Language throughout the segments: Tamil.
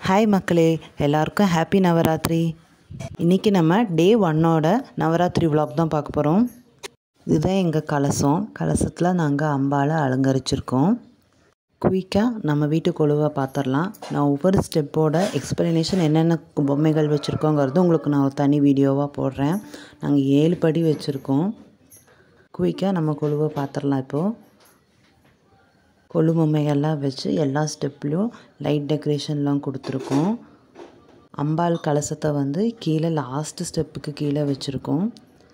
ஹாய் மக்களே எல்லாருக்கும் ஹாப்பி நவராத்திரி இன்றைக்கி நம்ம டே ஒன்னோட நவராத்திரி vlog தான் பார்க்க போகிறோம் இதுதான் எங்கள் கலசம் கலசத்தில் நாங்கள் அம்பாவை அலங்கரிச்சிருக்கோம் குயிக்காக நம்ம வீட்டு கொழுவை பார்த்துடலாம் நான் ஒவ்வொரு ஸ்டெப்போட எக்ஸ்ப்ளனேஷன் என்னென்ன பொம்மைகள் வச்சுருக்கோங்கிறது உங்களுக்கு நான் ஒரு தனி வீடியோவாக போடுறேன் நாங்கள் ஏழு படி வச்சுருக்கோம் குயிக்காக நம்ம கொழுவை பார்த்துடலாம் இப்போது கொழு பொம்மைகள்லாம் வச்சு எல்லா ஸ்டெப்லேயும் லைட் டெக்கரேஷன்லாம் கொடுத்துருக்கோம் அம்பாள் கலசத்தை வந்து கீழே லாஸ்ட் ஸ்டெப்புக்கு கீழே வச்சுருக்கோம்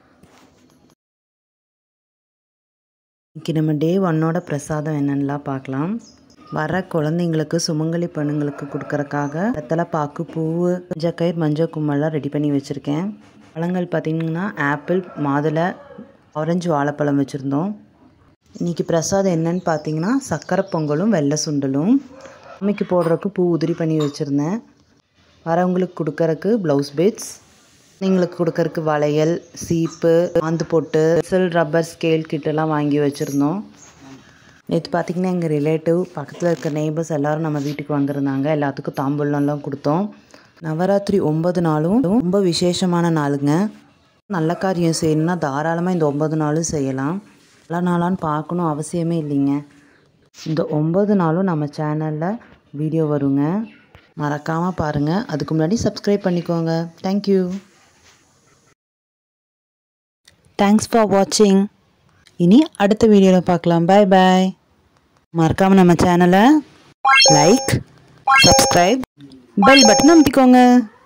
இன்றைக்கி நம்ம டே ஒன்னோட பிரசாதம் என்னென்னலாம் பார்க்கலாம் வர குழந்தைங்களுக்கு சுமங்கலி பெண்ணுங்களுக்கு கொடுக்கறக்காக வெத்தலை பாக்கு பூவு மஞ்சக்கயிர் மஞ்சள் கும்மெல்லாம் ரெடி பண்ணி வச்சுருக்கேன் பழங்கள் பார்த்திங்கன்னா ஆப்பிள் மாதுளை ஆரஞ்சு வாழைப்பழம் வச்சுருந்தோம் இன்றைக்கி பிரசாதம் என்னன்னு பார்த்தீங்கன்னா சக்கரை பொங்கலும் வெள்ளை சுண்டலும் அம்மைக்கு போடுறதுக்கு பூ உதிரி பண்ணி வச்சுருந்தேன் வரவங்களுக்கு கொடுக்கறக்கு ப்ளவுஸ் பீட்ஸ் நீங்களுக்கு கொடுக்கறக்கு வளையல் சீப்பு ஆந்து பொட்டு பென்சில் ரப்பர் ஸ்கேல் கிட்டெல்லாம் வாங்கி வச்சுருந்தோம் நேற்று பார்த்திங்கன்னா எங்கள் ரிலேட்டிவ் பக்கத்தில் இருக்க நெய்பர்ஸ் எல்லோரும் நம்ம வீட்டுக்கு வந்திருந்தாங்க எல்லாத்துக்கும் தாம்பூலம்லாம் கொடுத்தோம் நவராத்திரி ஒம்பது நாளும் ரொம்ப விசேஷமான நாளுங்க நல்ல காரியம் செய்யணும்னா தாராளமாக இந்த ஒம்பது நாளும் செய்யலாம் நல்ல நாளான்னு பார்க்கணும் அவசியமே இல்லைங்க இந்த ஒம்பது நாளும் நம்ம சேனலில் வீடியோ வருங்க மறக்காமல் பாருங்கள் அதுக்கு முன்னாடி சப்ஸ்கிரைப் பண்ணிக்கோங்க தேங்க்யூ தேங்க்ஸ் ஃபார் வாட்சிங் இனி அடுத்த வீடியோவில் பார்க்கலாம் பாய் பாய் மறக்காமல் நம்ம சேனலை லைக் சப்ஸ்கிரைப் பெல் பட்டன் அமைக்கோங்க